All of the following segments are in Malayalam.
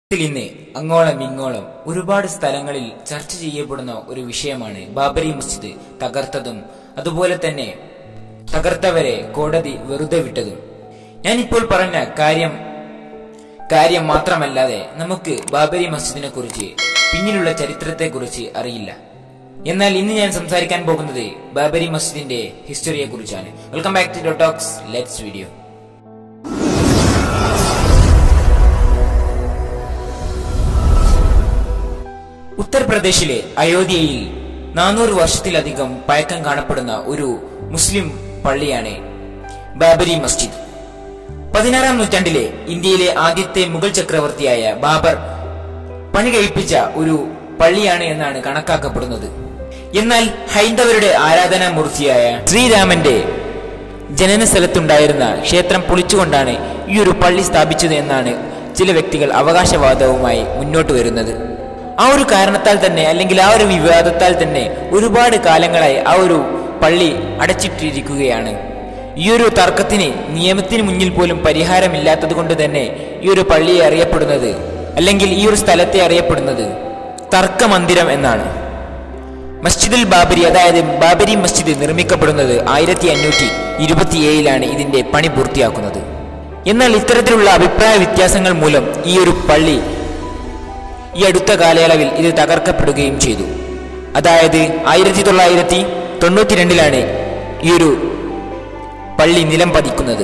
ിൽ ഇന്ന് അങ്ങോളം ഇങ്ങോളം ഒരുപാട് സ്ഥലങ്ങളിൽ ചർച്ച ചെയ്യപ്പെടുന്ന ഒരു വിഷയമാണ് ബാബരി മസ്ജിദ് തകർത്തതും അതുപോലെ തന്നെ തകർത്തവരെ കോടതി വെറുതെ വിട്ടതും ഞാനിപ്പോൾ പറഞ്ഞ കാര്യം കാര്യം മാത്രമല്ലാതെ നമുക്ക് ബാബരി മസ്ജിദിനെ കുറിച്ച് പിന്നിലുള്ള ചരിത്രത്തെ കുറിച്ച് അറിയില്ല എന്നാൽ ഇന്ന് ഞാൻ സംസാരിക്കാൻ പോകുന്നത് ബാബരി മസ്ജിദിന്റെ ഹിസ്റ്ററിയെ കുറിച്ചാണ് വെൽക്കം ബാക്ക് ടു ഡോട്ടോക്സ് ലെറ്റ്സ് വീഡിയോ ഉത്തർപ്രദേശിലെ അയോധ്യയിൽ നാനൂറ് വർഷത്തിലധികം പഴക്കം കാണപ്പെടുന്ന ഒരു മുസ്ലിം പള്ളിയാണ് ബാബരി മസ്ജിദ് പതിനാറാം നൂറ്റാണ്ടിലെ ഇന്ത്യയിലെ ആദ്യത്തെ മുഗൾ ചക്രവർത്തിയായ ബാബർ പണി കഴിപ്പിച്ച ഒരു പള്ളിയാണ് എന്നാണ് കണക്കാക്കപ്പെടുന്നത് എന്നാൽ ഹൈന്ദവരുടെ ആരാധനാ മൂർത്തിയായ ശ്രീരാമന്റെ ജനന സ്ഥലത്തുണ്ടായിരുന്ന ക്ഷേത്രം പൊളിച്ചുകൊണ്ടാണ് ഈ ഒരു പള്ളി സ്ഥാപിച്ചത് എന്നാണ് ചില വ്യക്തികൾ അവകാശവാദവുമായി മുന്നോട്ട് വരുന്നത് ആ ഒരു കാരണത്താൽ തന്നെ അല്ലെങ്കിൽ ആ ഒരു വിവാദത്താൽ തന്നെ ഒരുപാട് കാലങ്ങളായി ആ ഒരു പള്ളി അടച്ചിട്ടിരിക്കുകയാണ് ഈ ഒരു തർക്കത്തിന് നിയമത്തിന് മുന്നിൽ പോലും പരിഹാരമില്ലാത്തത് കൊണ്ട് തന്നെ ഈ ഒരു പള്ളിയെ അറിയപ്പെടുന്നത് അല്ലെങ്കിൽ ഈ ഒരു സ്ഥലത്തെ അറിയപ്പെടുന്നത് തർക്കമന്ദിരം എന്നാണ് മസ്ജിദുൽ ബാബരി അതായത് ബാബരി മസ്ജിദ് നിർമ്മിക്കപ്പെടുന്നത് ആയിരത്തി അഞ്ഞൂറ്റി ഇരുപത്തിയേഴിലാണ് ഇതിന്റെ പണി പൂർത്തിയാക്കുന്നത് എന്നാൽ ഇത്തരത്തിലുള്ള അഭിപ്രായ വ്യത്യാസങ്ങൾ മൂലം ഈ ഒരു പള്ളി ഈ അടുത്ത കാലയളവിൽ ഇത് തകർക്കപ്പെടുകയും ചെയ്തു അതായത് ആയിരത്തി തൊള്ളായിരത്തി തൊണ്ണൂറ്റി രണ്ടിലാണ് ഈ ഒരു പള്ളി നിലം പതിക്കുന്നത്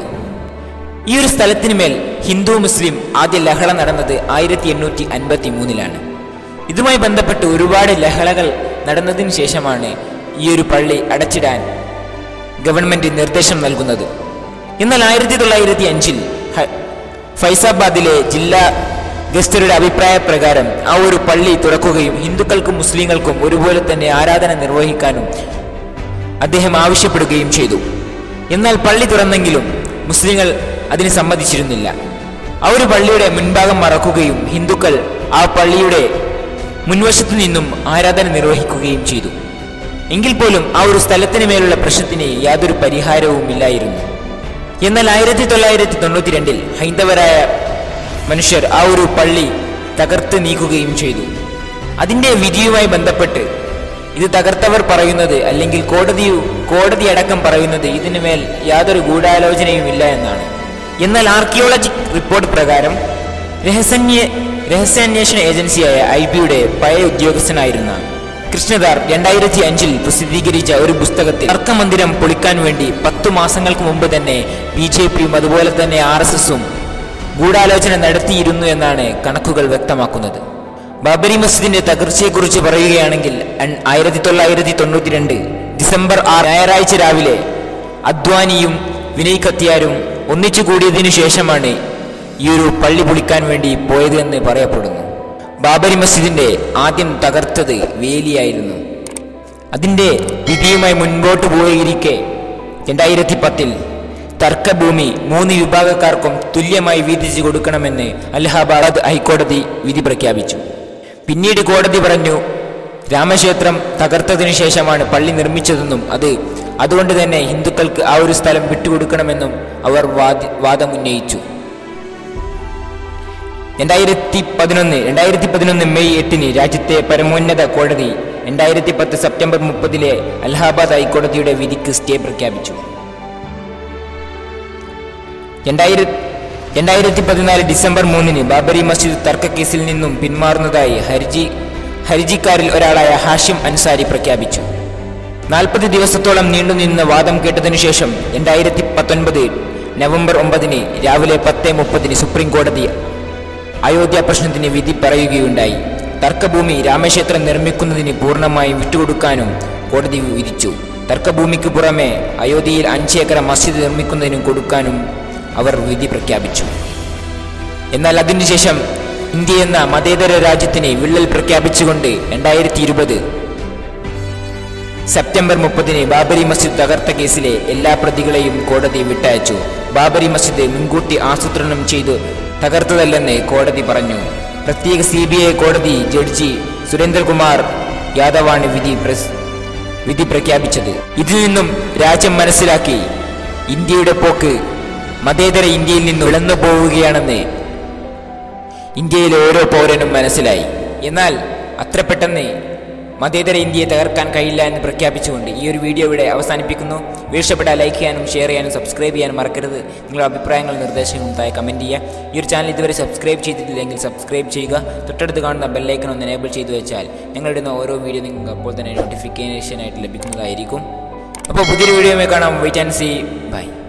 ഈ ഒരു സ്ഥലത്തിന് മേൽ ഹിന്ദു മുസ്ലിം ആദ്യ ലഹള നടന്നത് ആയിരത്തി എണ്ണൂറ്റി അൻപത്തി മൂന്നിലാണ് ഇതുമായി ബന്ധപ്പെട്ട് ഒരുപാട് ലഹളകൾ നടന്നതിന് ശേഷമാണ് ഈ ഒരു പള്ളി അടച്ചിടാൻ ഗവൺമെന്റ് നിർദ്ദേശം നൽകുന്നത് എന്നാൽ ആയിരത്തി തൊള്ളായിരത്തി അഞ്ചിൽ ഫൈസാബാദിലെ ജില്ലാ ഗസ്തരുടെ അഭിപ്രായ പ്രകാരം ആ ഒരു പള്ളി തുറക്കുകയും ഹിന്ദുക്കൾക്കും മുസ്ലിങ്ങൾക്കും ഒരുപോലെ തന്നെ ആരാധന നിർവഹിക്കാനും അദ്ദേഹം ആവശ്യപ്പെടുകയും ചെയ്തു എന്നാൽ പള്ളി തുറന്നെങ്കിലും മുസ്ലിങ്ങൾ അതിന് സമ്മതിച്ചിരുന്നില്ല ആ ഒരു പള്ളിയുടെ മുൻഭാഗം മറക്കുകയും ഹിന്ദുക്കൾ ആ പള്ളിയുടെ മുൻവശത്തു നിന്നും ആരാധന നിർവഹിക്കുകയും ചെയ്തു എങ്കിൽ പോലും ആ ഒരു സ്ഥലത്തിന് മേലുള്ള പ്രശ്നത്തിന് യാതൊരു പരിഹാരവും ഇല്ലായിരുന്നു എന്നാൽ ആയിരത്തി തൊള്ളായിരത്തി തൊണ്ണൂറ്റി രണ്ടിൽ ഹൈന്ദവരായ മനുഷ്യർ ആ ഒരു പള്ളി തകർത്ത് നീക്കുകയും ചെയ്തു അതിന്റെ വിധിയുമായി ബന്ധപ്പെട്ട് ഇത് തകർത്തവർ പറയുന്നത് അല്ലെങ്കിൽ കോടതി കോടതി അടക്കം പറയുന്നത് ഇതിനു മേൽ യാതൊരു ഗൂഢാലോചനയും ഇല്ല എന്നാണ് എന്നാൽ ആർക്കിയോളജി റിപ്പോർട്ട് പ്രകാരം രഹസ്യ രഹസ്യാന്വേഷണ ഏജൻസിയായ ഐ ബിയുടെ പഴയ ഉദ്യോഗസ്ഥനായിരുന്ന കൃഷ്ണദാർ രണ്ടായിരത്തി അഞ്ചിൽ പ്രസിദ്ധീകരിച്ച ഒരു പുസ്തകത്തിൽ തർക്കമന്ദിരം പൊളിക്കാൻ വേണ്ടി പത്തു മാസങ്ങൾക്ക് മുമ്പ് തന്നെ ബി ജെ പിയും അതുപോലെ തന്നെ ആർ എസ് എസും ഗൂഢാലോചന നടത്തിയിരുന്നു എന്നാണ് കണക്കുകൾ വ്യക്തമാക്കുന്നത് ബാബരി മസ്ജിദിന്റെ തകർച്ചയെക്കുറിച്ച് പറയുകയാണെങ്കിൽ ആയിരത്തി തൊള്ളായിരത്തി തൊണ്ണൂറ്റി രണ്ട് ഡിസംബർ ആറ് ഞായറാഴ്ച രാവിലെ അദ്വാനിയും വിനയ് കത്തിയാരും ഒന്നിച്ചു കൂടിയതിനു ശേഷമാണ് ഈ ഒരു പള്ളി പൊളിക്കാൻ വേണ്ടി പോയത് എന്ന് പറയപ്പെടുന്നു ബാബരി മസ്ജിദിന്റെ ആദ്യം തകർത്തത് വേലിയായിരുന്നു അതിന്റെ വിധിയുമായി മുൻപോട്ട് പോയിരിക്കെ രണ്ടായിരത്തി പത്തിൽ തർക്കഭൂമി മൂന്ന് വിഭാഗക്കാർക്കും തുല്യമായി വീതിച്ചു കൊടുക്കണമെന്ന് അലഹാബാദ് ഹൈക്കോടതി വിധി പ്രഖ്യാപിച്ചു പിന്നീട് കോടതി പറഞ്ഞു രാമക്ഷേത്രം തകർത്തതിനു ശേഷമാണ് പള്ളി നിർമ്മിച്ചതെന്നും അത് അതുകൊണ്ട് തന്നെ ഹിന്ദുക്കൾക്ക് ആ ഒരു സ്ഥലം വിട്ടുകൊടുക്കണമെന്നും അവർ വാദി വാദമുന്നയിച്ചു രണ്ടായിരത്തി പതിനൊന്ന് രണ്ടായിരത്തി പതിനൊന്ന് മെയ് എട്ടിന് രാജ്യത്തെ പരമോന്നത കോടതി രണ്ടായിരത്തി പത്ത് സെപ്റ്റംബർ മുപ്പതിലെ അലഹാബാദ് ഹൈക്കോടതിയുടെ വിധിക്ക് സ്റ്റേ പ്രഖ്യാപിച്ചു രണ്ടായിരത്തി രണ്ടായിരത്തി പതിനാല് ഡിസംബർ മൂന്നിന് ബാബരി മസ്ജിദ് തർക്കക്കേസിൽ നിന്നും പിന്മാറുന്നതായി ഹർജി ഹർജിക്കാരിൽ ഒരാളായ ഹാഷിം അൻസാരി പ്രഖ്യാപിച്ചു നാൽപ്പത് ദിവസത്തോളം നീണ്ടുനിന്ന വാദം കേട്ടതിനു ശേഷം രണ്ടായിരത്തി പത്തൊൻപത് നവംബർ ഒമ്പതിന് രാവിലെ പത്ത് മുപ്പതിന് സുപ്രീം കോടതി അയോധ്യ പ്രശ്നത്തിന് വിധി പറയുകയുണ്ടായി തർക്കഭൂമി രാമക്ഷേത്രം നിർമ്മിക്കുന്നതിന് പൂർണ്ണമായും വിട്ടുകൊടുക്കാനും കോടതി വിധിച്ചു തർക്കഭൂമിക്ക് പുറമെ അയോധ്യയിൽ അഞ്ച് ഏക്കർ മസ്ജിദ് നിർമ്മിക്കുന്നതിനും കൊടുക്കാനും അവർ വിധി പ്രഖ്യാപിച്ചു എന്നാൽ അതിനുശേഷം ഇന്ത്യ എന്ന മതേതര രാജ്യത്തിന് വിള്ളൽ പ്രഖ്യാപിച്ചുകൊണ്ട് രണ്ടായിരത്തി ഇരുപത് സെപ്റ്റംബർ മുപ്പതിന് ബാബരി മസ്ജിദ് തകർത്ത കേസിലെ എല്ലാ പ്രതികളെയും കോടതി വിട്ടയച്ചു ബാബരി മസ്ജിദ് മുൻകൂട്ടി ആസൂത്രണം ചെയ്തു തകർത്തതല്ലെന്ന് കോടതി പറഞ്ഞു പ്രത്യേക സി ബി ഐ കോടതി ജഡ്ജി സുരേന്ദ്രകുമാർ യാദവാണ് വിധി പ്രസ് വിധി പ്രഖ്യാപിച്ചത് ഇതിൽ നിന്നും രാജ്യം മനസ്സിലാക്കി ഇന്ത്യയുടെ പോക്ക് മതേതര ഇന്ത്യയിൽ നിന്ന് ഇളന്നു പോവുകയാണെന്ന് ഇന്ത്യയിലെ ഓരോ പൗരനും മനസ്സിലായി എന്നാൽ അത്ര പെട്ടെന്ന് മതേതര ഇന്ത്യയെ തകർക്കാൻ കഴിയില്ല എന്ന് പ്രഖ്യാപിച്ചുകൊണ്ട് ഈ ഒരു വീഡിയോ ഇവിടെ അവസാനിപ്പിക്കുന്നു വീഴ്ചപ്പെട്ടാൽ ലൈക്ക് ചെയ്യാനും ഷെയർ ചെയ്യാനും സബ്സ്ക്രൈബ് ചെയ്യാനും മറക്കരുത് നിങ്ങളുടെ അഭിപ്രായങ്ങളും നിർദ്ദേശങ്ങളും താഴെ കമൻറ്റ് ചെയ്യുക ഈ ഒരു ചാനൽ ഇതുവരെ സബ്സ്ക്രൈബ് ചെയ്തിട്ടില്ലെങ്കിൽ സബ്സ്ക്രൈബ് ചെയ്യുക തൊട്ടടുത്ത് കാണുന്ന ബെല്ലൈക്കൺ ഒന്ന് എനേബിൾ ചെയ്തു വെച്ചാൽ ഞങ്ങളിടുന്ന ഓരോ വീഡിയോ നിങ്ങൾക്ക് അപ്പോൾ തന്നെ നോട്ടിഫിക്കേഷൻ ആയിട്ട് ലഭിക്കുന്നതായിരിക്കും അപ്പോൾ പുതിയൊരു വീഡിയോയുമായി കാണാം വെയിറ്റ് ആൻഡ് സി ബൈ